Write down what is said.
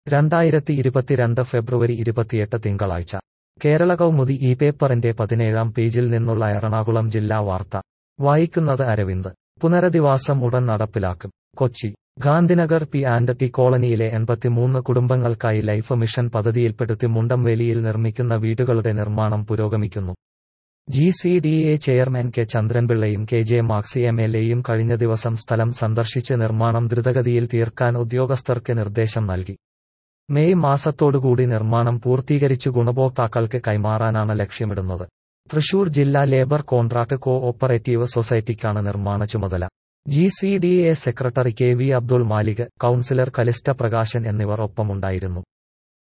രണ്ടായിരത്തി ഇരുപത്തിരണ്ട് ഫെബ്രുവരി ഇരുപത്തിയെട്ട് തിങ്കളാഴ്ച കേരള കൗമുദി ഈ പേപ്പറിന്റെ പതിനേഴാം പേജിൽ നിന്നുള്ള എറണാകുളം ജില്ലാ വാർത്ത വായിക്കുന്നത് അരവിന്ദ് പുനരധിവാസം ഉടൻ നടപ്പിലാക്കും Kochi Gandhinagar P and T കോളനിയിലെ എൺപത്തിമൂന്ന് കുടുംബങ്ങൾക്കായി ലൈഫ് മിഷൻ പദ്ധതിയിൽപ്പെടുത്തി മുണ്ടംവേലിയിൽ നിർമ്മിക്കുന്ന വീടുകളുടെ നിർമ്മാണം പുരോഗമിക്കുന്നു G C D A chairman K ചന്ദ്രൻപിള്ളയും K J Maxi M L എയും കഴിഞ്ഞ ദിവസം സ്ഥലം സന്ദർശിച്ച് നിർമ്മാണം ദ്രുതഗതിയിൽ തീർക്കാൻ ഉദ്യോഗസ്ഥർക്ക് നിർദ്ദേശം നൽകി മെയ് മാസത്തോടുകൂടി നിർമ്മാണം പൂർത്തീകരിച്ചു ഗുണഭോക്താക്കൾക്ക് കൈമാറാനാണ് ലക്ഷ്യമിടുന്നത് തൃശൂർ ജില്ലാ ലേബർ കോൺട്രാക്ട് കോ ഓപ്പറേറ്റീവ് സൊസൈറ്റിക്കാണ് നിർമ്മാണ ചുമതല G C D A secretary K V Abdul Malik councillor Kalista Prakashan എന്നിവർ ഒപ്പമുണ്ടായിരുന്നു